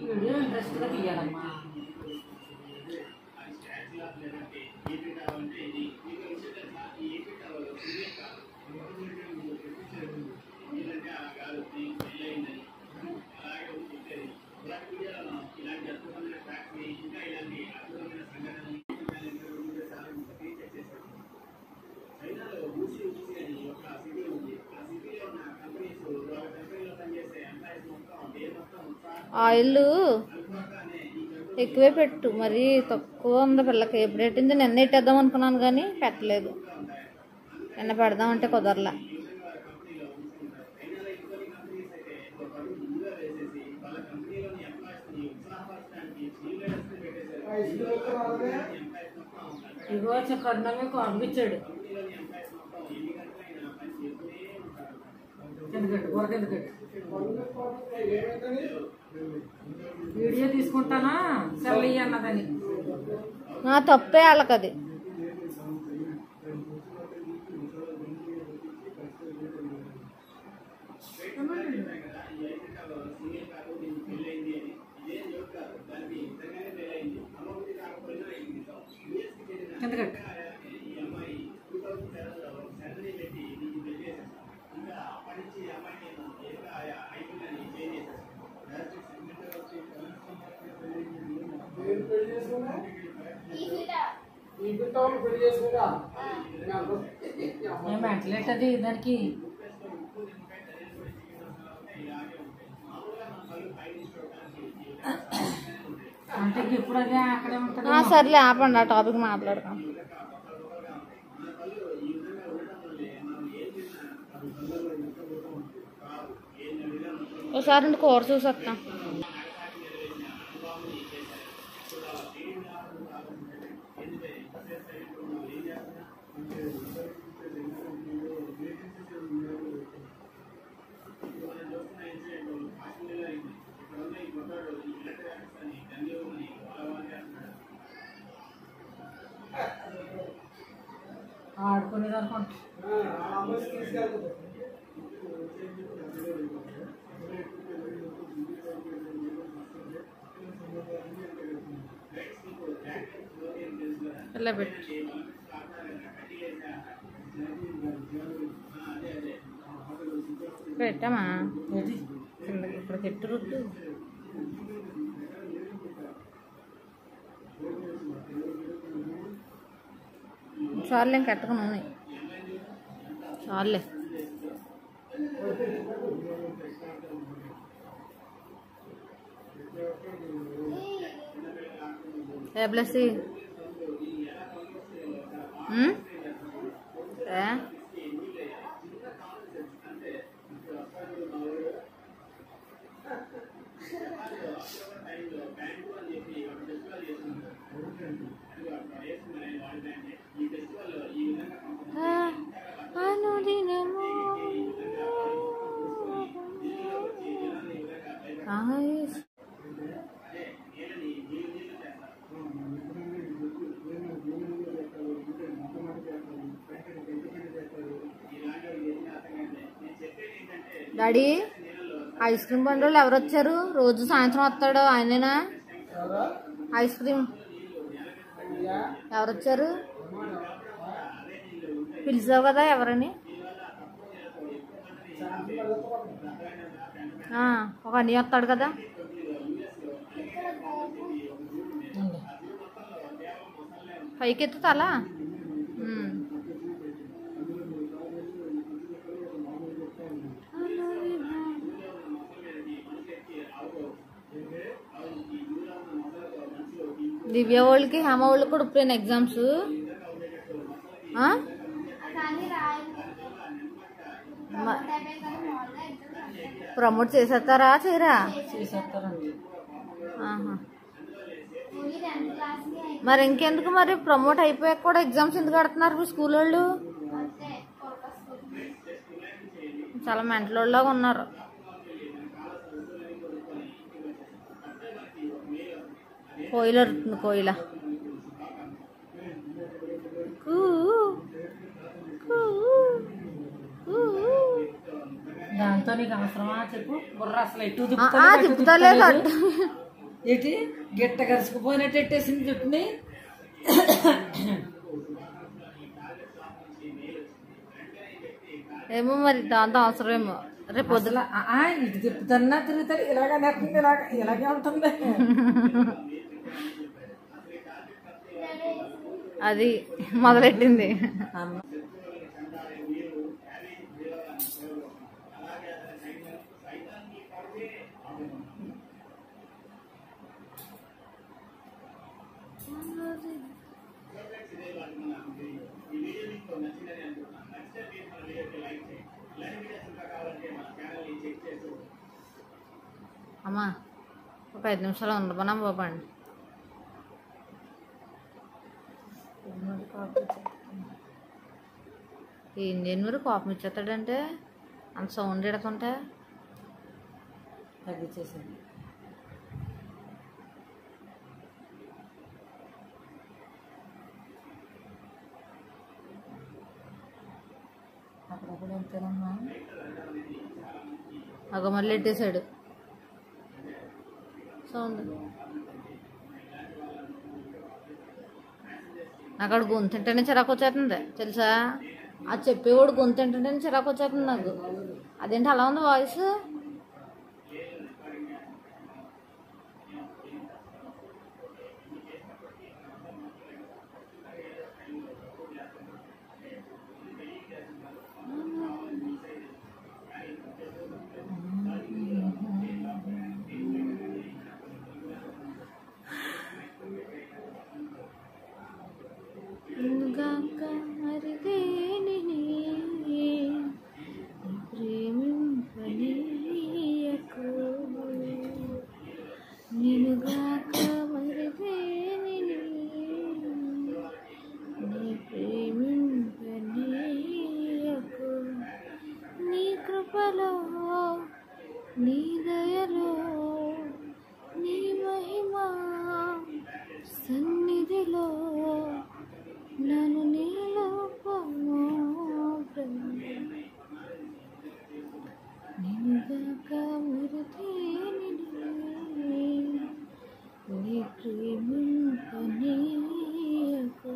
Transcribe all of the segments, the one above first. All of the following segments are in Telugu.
వీడియో ఇంట్రెస్ట్గా తీయాలమ్మా ఆయిల్ ఎక్కువే పెట్టు మరి తక్కువ ఉంది పిల్లకి ఎప్పుడు పెట్టింది నిన్న పెట్టేద్దాం అనుకున్నాను కానీ పెట్టలేదు నిన్న పెడదామంటే కుదరలా ఇగో కరుణమే పంపించాడు కిందకెట్టు కూర కిందకెట్టు వీడియో తీసుకుంటానా సెల్ అన్నదని నా తప్పే వాళ్ళకి అది కిందకెట్టు ఏం మెంటలేట్ అది దానికి అంటే ఇప్పుడు అదే అక్కడే ఉంటుంది ఆ, సర్లే ఆపండి ఆ టాపిక్ మాట్లాడదాం ఒకసారి నుండి కూర చూసి వస్తాం ఆడుకునేది అనుకుంటా ఇలా పెట్టు పెట్టామా ఏంటి కిందకి ఇప్పుడు పెట్టు రుద్దు చాలులే ఇంక ఎట్టక నూనె చాలులే ఏ బ్లెస్సి ఉమ్? ఏ ఆ, అనుదినము ఆయుష్ డాడీ ఐస్ క్రీమ్ బండి వాళ్ళు ఎవరు వచ్చారు రోజు సాయంత్రం వస్తాడు ఆయనేనా ఐస్ క్రీమ్ ఎవరు వచ్చారు పిలిచావు కదా ఎవరని ఆ, ఒక అన్నీ వస్తాడు కదా ఉంది. పైకి ఎత్తుతాలా ఉమ్. దివ్య వాళ్ళకి హేమ వాళ్ళకి కూడా ఇప్పుడు ఎగ్జామ్స్ ప్రమోట్ చేసేస్తారా చేయరా చేసేస్తారండి ఆహా. మరి ఇంకెందుకు మరి ప్రమోట్ అయిపోయాక కూడా ఎగ్జామ్స్ ఎందుకు కడుతున్నారు మీ స్కూల్ వాళ్ళు చాలా మెంటలోళ్ళగా ఉన్నారు కోయిల అరుతుంది కోయిల కూ, కూ, కూ. దాంతో నీకు అవసరమా చెప్పు బుర్ర అసలు ఎటు ఆ, ఆ, తిప్పుతలేదు తిప్పుతలేదు అటు ఏంటి గిట్ట కరుచుకుపోయినట్టు ఎట్టేసింది జుట్టుని ఏమో మరి దాంతో అవసరమేమో రేపు పొద్దున అసలు ఆ, ఆ, ఇటు తిప్పుతున్నా తిరుగుతాడు ఇలాగ నెక్కింది ఇలాగ ఇలాగే ఉంటుంది అది మొదలెట్టింది అమ్మ అమ్మా ఒక ఐదు నిమిషాలు ఉండమన్నాం బాబండి ఏం చేయను మరి కోపం ఇచ్చేస్తాడంటే అంత సౌండ్ ఎడుతుంటే తగ్గించేసింది అప్పుడప్పుడు ఎంతేనమ్మా అగ మళ్ళీ ఎట్టేశాడు సౌండ్ నాకు అక్కడ గొంతు తింటేనే చిరాకు వచ్చేస్తుంది తెలుసా అది చెప్పేవాడు గొంతు తింటుంటేనే చిరాకు వచ్చేస్తుంది నాకు అదేంటి అలా ఉంది వాయిస్ గాక మరి దేనిని ప్రేమింపనీయకు నినుగాక మరి దేనిని నీ ప్రేమింపనీయకు నీ కృపలో నీ దయలో నీ మహిమా సన్నిధిలో నన్ను నీలో నిన్నుగాక మరుదేని నీ ప్రేమింపనీయకు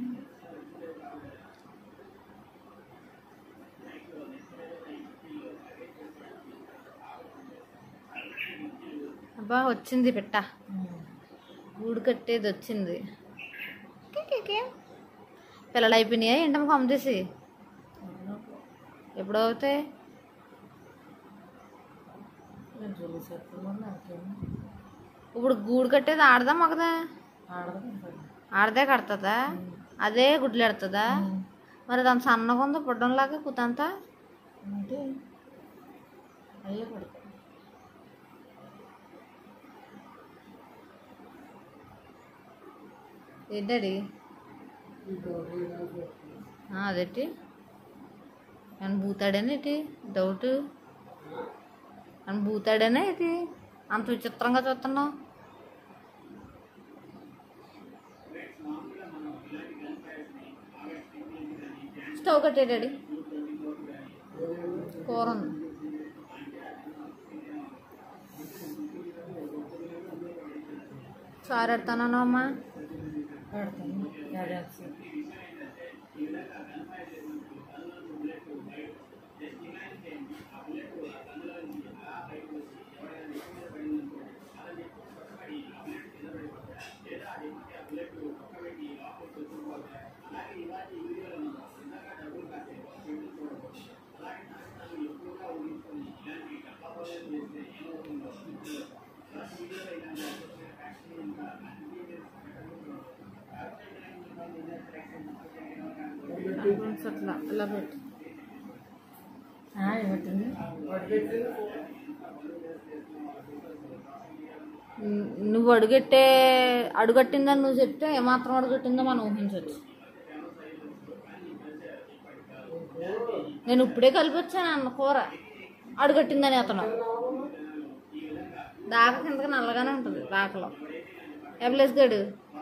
అబ్బా వచ్చింది పెట్ట గూడు కట్టేది వచ్చింది కికికి. పిల్లలు అయిపోయినాయా ఏంటమ్మ కొమ్మ తీసి ఎప్పుడు అవుతాయి జల్లి చెప్తున్నాను నాకేమో ఇప్పుడు గూడు కట్టేది ఆడదా మగదా ఆడదు ఆడదే కడుతుందా అదే గుడ్లు ఎడుతుందా మరి దాని సన్నగా ఉందా పుడ్డంలాగా కుతంతా అంటే అయ్యే పడుతుంది ఏంటడి అదేంటి నన్ను బూతాడేనా ఏంటి డౌట్ నన్ను బూతాడేనా ఏంటి అంత విచిత్రంగా చూస్తున్నావు స్టవ్ కట్టేడాడి కూర ఉంది సారీ ఎడతాను అమ్మా ఆడతాను డాన్స్ అట్లా ఇలా పెట్టు ఏమిటండి ను- నువ్వు అడుగెట్టే అడుగట్టిందని నువ్వు చెప్తే ఏమాత్రం అడుగట్టిందో మనం ఊహించవచ్చు నేను ఇప్పుడే కలిపి వచ్చాను అన్న కూర అడుగట్టిందని అతను దాక కిందకి నల్లగానే ఉంటుంది దాకలో ఎబ్లెస్ గడు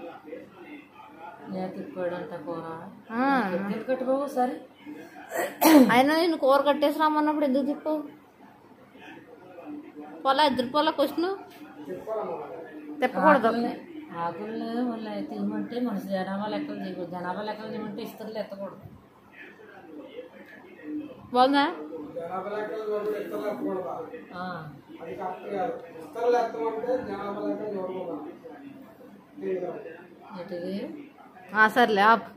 ఏ తిప్పాడంట కూర ఆ, ఎందుకు కట్టుకోవు సరే అయినా నేను కూర కట్టేసి రమ్మన్నప్పుడు ఎందుకు తిప్పావు పొలా ఇద్దరు పొలా క్వశ్చన్ తిప్పకూడదు ఆకులు మళ్ళీ తీయమంటే మన జనాభా లెక్కలు తీయకూడదు జనాభా లెక్కలు తీయమంటే ఇస్తర్లు ఎత్తకూడదు బాగుందా జనాభా లెక్కలు చూడకుండా ఇతరులు ఎత్తకూడదా? ఆ, అది కరెక్ట్ కాదు ఇతరులు ఎత్తమంటే జనాభా లెక్కలు చూడకూడదు తెలియదు. ఏంటిది ఆ, సర్లే ఆప్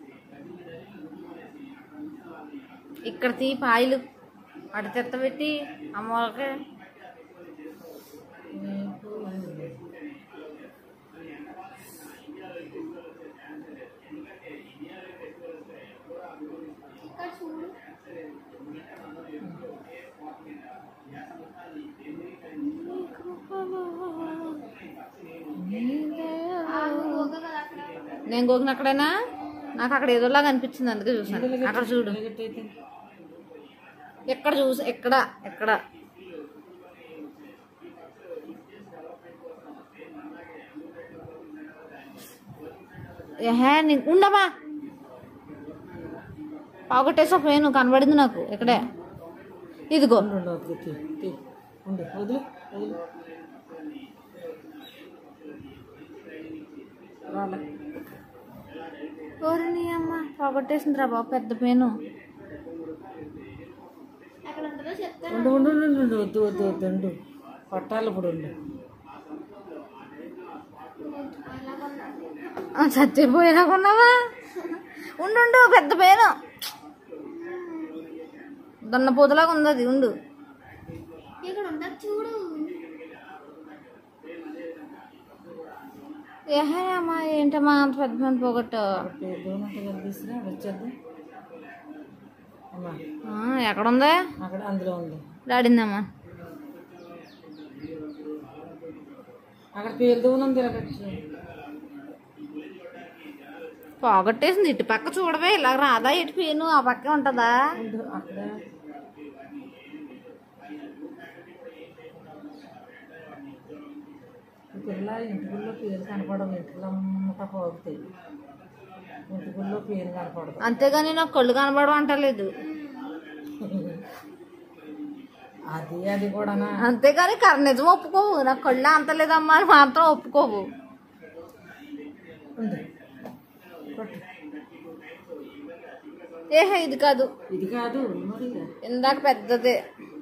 ఇక్కడ తీ పాయలు అటు చెత్త పెట్టి అమ్మ వాళ్ళకి మీకు నేను గోకిన అక్కడైనా నాకు అక్కడ ఏదోలాగా అనిపించింది అందుకే చూసాను అక్కడ చూడు ఎలాగట్టయితే ఎక్కడ చూసా ఎక్కడ ఎక్కడ ఏహే నీ ఉండమా పాగొట్టేసా పోయాను కనబడింది నాకు ఇక్కడే ఇదిగో ఉండు, ఉండు, వద్దు, తీ, తీ. ఉండు వదిలి వదిలి రాలే ఓరి నీ అమ్మ పోగొట్టేసిందిరా బాబు పెద్ద పేను ఉండు ఉండు ఉండు, ఉండు, ఉండు వద్దు వద్దు వద్దు ఉండు పట్టాలి ఇప్పుడు ఉండు ఆ, చచ్చిపోయినా కొన్నావా ఉండు ఉండు పెద్ద పేను దన్నపోతులాగా ఉంది అది ఉండు ఏహే అమ్మా ఏంటమ్మా అంత పెద్ద పేను పోగొట్టు పేరుమంటే కనిపిస్తున్నా వచ్చేద్దాం అమ్మా ఆ, ఎక్కడుంది అక్కడ అందులో ఉంది డాడిందమ్మా అక్కడ పేరు దూనం తిరగచ్చు పోగొట్టేసింది ఇటు పక్క చూడవే ఇలా రాదా ఇటు పేను ఆ పక్కే ఉంటుందా ఉండు అక్కడ ఈ పిల్ల ఇంటిగుల్లో పేరు కనపడవు ఇంటిలో అమ్మట పోగుతాయి ఇంటిగుల్లో పేరు కనపడదు అంతేగాని నాకు కళ్ళు కనబడవు అంటలేదు అది అది కూడానా అంతేగాని కర నిజం ఒప్పుకోవు నాకు కళ్ళు అంతలేదమ్మా అని మాత్రం ఒప్పుకోవు ఉంది కొట్టు. ఏహే ఇది కాదు ఇది కాదు మరి ఇందాక పెద్దదే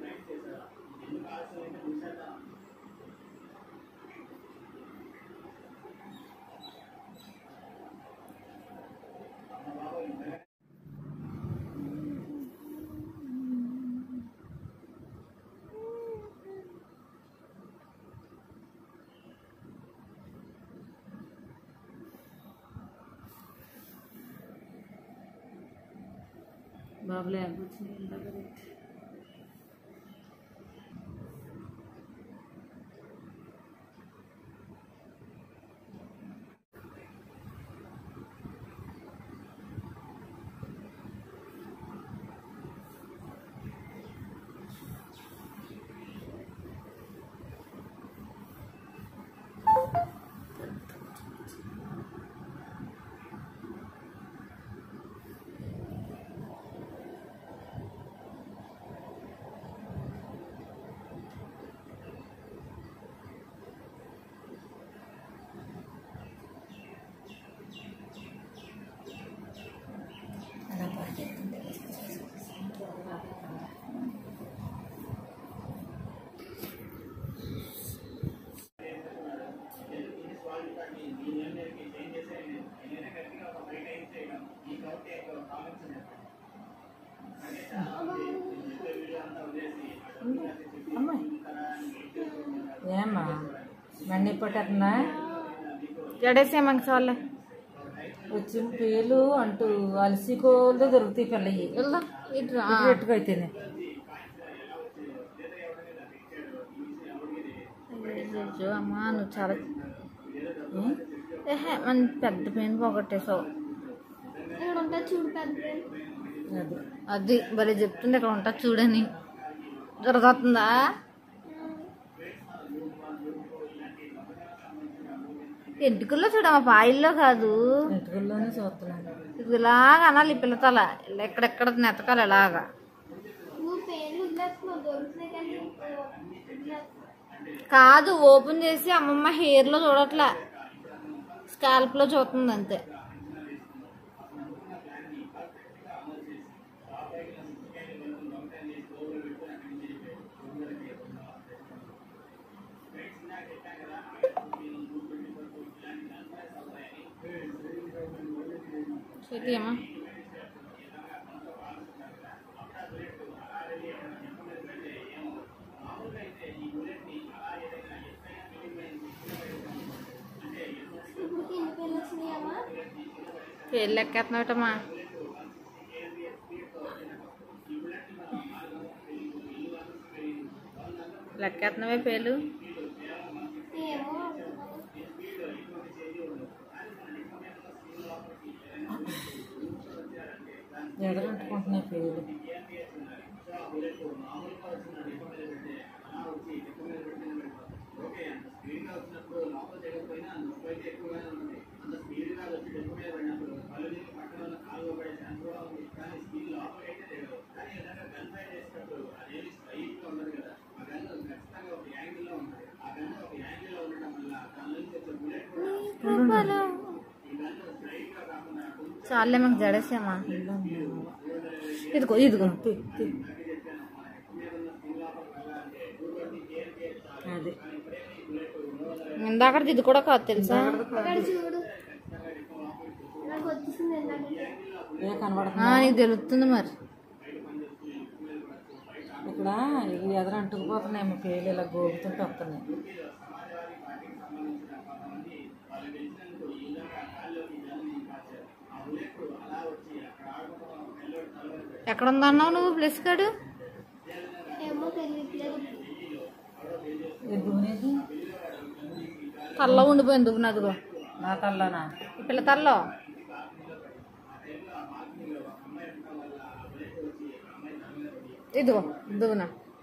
బాబులే అనిపించింది అమ్మాయి ఏమ్మా బండి పట్టేస్తుందా జడేసేమంగ చాలే వచ్చిన పేలు అంటూ అలసికోలతో దొరుకుతాయి పిల్లయి వెళ్దాం ఇటు రా. పెట్టుకైతేనే అయ్యయ్యో, అమ్మా నువ్వు చాలా ఏహే మన పెద్ద పెయిన్ పోగొట్టేసావు అది అది భలే చెప్తుంది ఇక్కడ ఉంటా చూడని జరుగుతుందా ఎంటుకల్లో చూడమ్మా పాయిల్లో కాదు ఇంటికల్లోనే చూస్తున్నాను ఇది ఇలాగ అనాలి ఈ పిల్లతల ఇలా ఎక్కడెక్కడ నెతకాలి ఇలాగా కాదు ఓపెన్ చేసి అమ్మమ్మ హెయిర్ లో చూడట్లే స్కాల్ప్ లో చూస్తుంది అంతే శృతి అమ్మా పేర్లు ఎక్కేస్తున్నావుటమ్మా లెక్కేస్తున్నావే పేర్లు ఎదరంటుకుంటున్నాయి పేర్లు చాలే మాకు జడేసామా ఇదిగో ఇదిగో తీ, తీ. అదే ఇందాక ఇది కూడా కాదు తెలుసా ఏ కనబడుతుంది ఆ, నీకు తెలుస్తుంది మరి ఇక్కడ ఇవి ఎదర అంటుకుపోతున్నాయి మా పేర్లు ఇలా గోగుతుంటే వస్తున్నాయి ఎక్కడ ఉందన్నావు నువ్వు ప్లస్ కాడు ఇది దువ్వునేది తల్లో ఉండిపోయింది దువ్వున అదిగో నా తల్లనా ఈ పిల్ల తల్లో ఇదిగో దువ్వున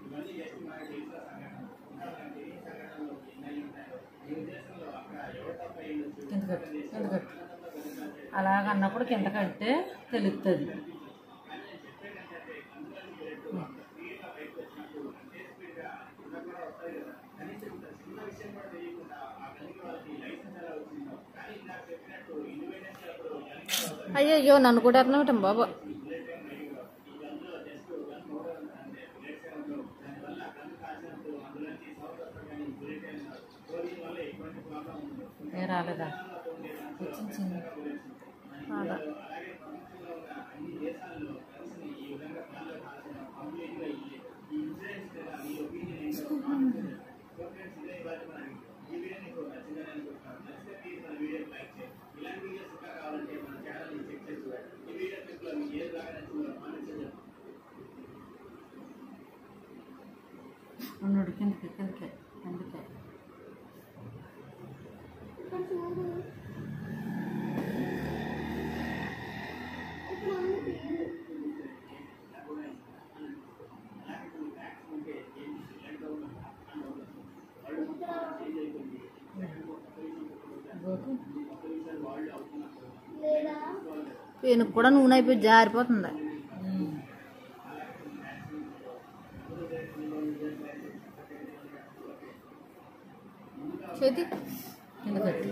కింద కట్టు కింద కట్టు అలాగ అన్నప్పుడు కింద కడితే తెలుస్తుంది అయ్యో నన్ను కూడా అర్థమవుతాం బాబు ఏ రాలేదా వచ్చింది చిన్న అదా ఉన్నాడు కిందకి కిందకి కిందకి గోకు పెనుకు కూడా నూనె అయిపోయి జారిపోతుంది ఉమ్. చేతి కింద కట్టు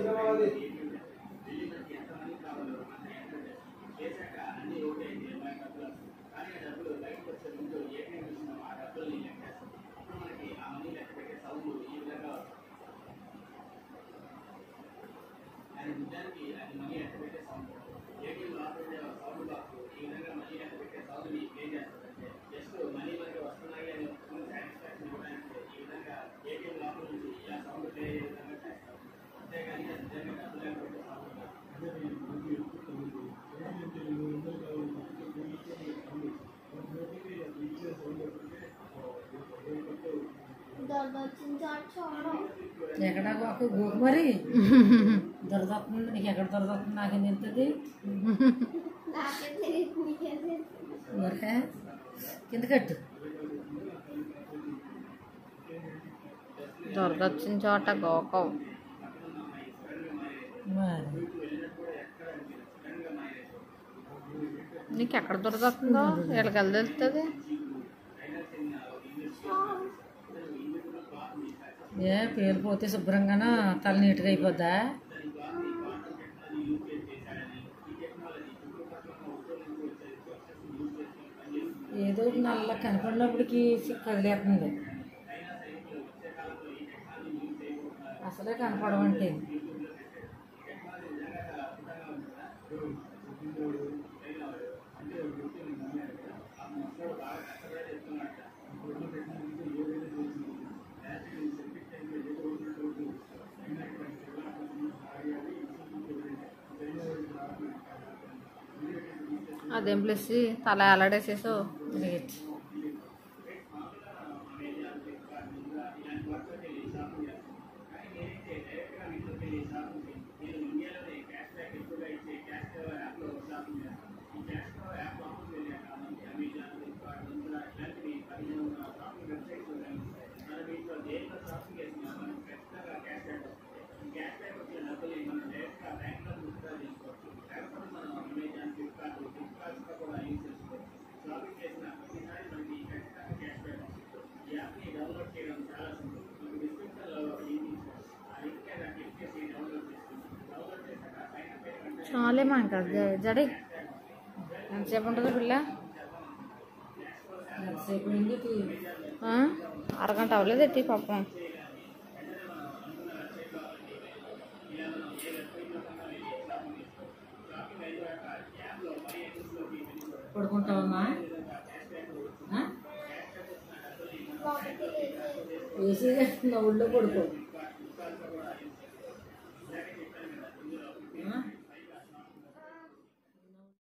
ఎక్కడ గోకు గోకు మరి దొరదొస్తుంది నీకు ఎక్కడ దొరదొస్తుంది నాకేం తెలుస్తుంది మరే కింద కట్టు దొరకొచ్చిన చోట గోకం మరి నీకు ఎక్కడ దొరకొస్తుందో వీళ్ళకి తెలుస్తుంది ఏ పేలిపోతే శుభ్రంగాన తల నీట్గా అయిపోద్దా ఏదో ఒకటి నల్ల కనపడినప్పటికీ కదిలేస్తుంది అసలే కనపడవంటే అదేం ప్లస్ తల ఎలాడేసేసో గ్రేట్ చాలేమా ఇంకా జ- జడి ఎంతసేపు ఉంటుంది పిల్ల ఎంతసేపు అయింది టీ- ఆ? అరగంట అవ్వలేదు ఎత్తి పాపం పడుకుంటావమ్మా ఆ? వేసి నా ఒళ్ళో పడుకో